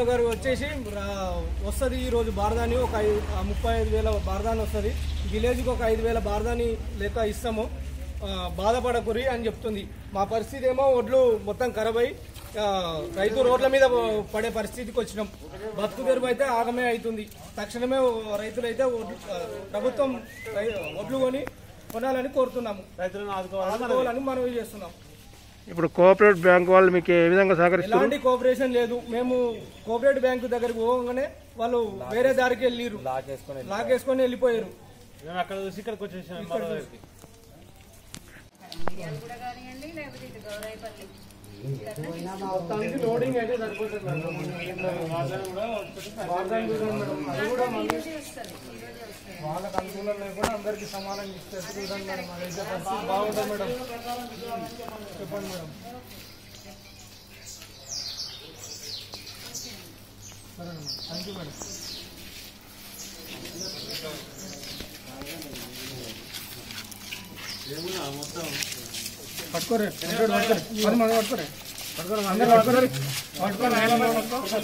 యాదవ్ గారు వచ్చేసి వస్తుంది ఈరోజు బారదాని ఒక ఐదు ఆ, ముప్పై ఐదు వేల బారదాని వస్తుంది విలేజ్కి ఒక ఐదు వేల బారదాని లెక్క ఇస్తాము ఆ, బాధపడకురి అని చెప్తుంది మా పరిస్థితి ఏమో ఒడ్లు మొత్తం ఖరాబ్ అయి ఆ, రైతు రోడ్ల మీద పడే పరిస్థితికి వచ్చినాం బతుకు తెరువు అయితే ఆగమే అవుతుంది తక్షణమే రైతులు అయితే ఒడ్లు ఆ, ప్రభుత్వం రై- ఒడ్లు కొని కొనాలని కోరుతున్నాము రైతులను ఆదుకోవాలి ఆదుకోవాలని మనవి చేస్తున్నాం ఇప్పుడు కోఆపరేటివ్ బ్యాంక్ వాళ్ళు మీకు ఏ విధంగా సహకరిస్తారు ఎలాంటి కోఆపరేషన్ లేదు మేము కోఆపరేటివ్ బ్యాంకు దగ్గరికి పోగానే వాళ్ళు వేరే దారికి వెళ్ళిరు లాగేసుకొని వెళ్ళిపోయారు మేము అక్కడ చూసి ఇక్కడికి వచ్చేసాం మిర్యాలు కూడా కానివ్వండి లేకపోతే ఇటు గౌరాయిపల్లి మొత్తానికి లోడింగ్ అయితే సరిపోతుంది మేడం. బార్దాన్ చూడండి మేడం. అది కూడా ఈ రోజే వస్తుంది ఈ రోజే వస్తుంది వాళ్ళకి అనుకూలం లేకుండా అందరికి సమానం ఇస్తారు చూడండి మేడం అదైతే పరిస్థితి బాగుంటుంది మేడం చెప్పండి మేడం సరే మేడం థ్యాంక్ యూ మేడం పట్టుకోరే పట్టుకోరు పట్టుకోరు పది మంది పట్టుకోరే పట్టుకోరు అందరూ పట్టుకోరు పట్టుకోరు ఆయన మీద పట్టుకో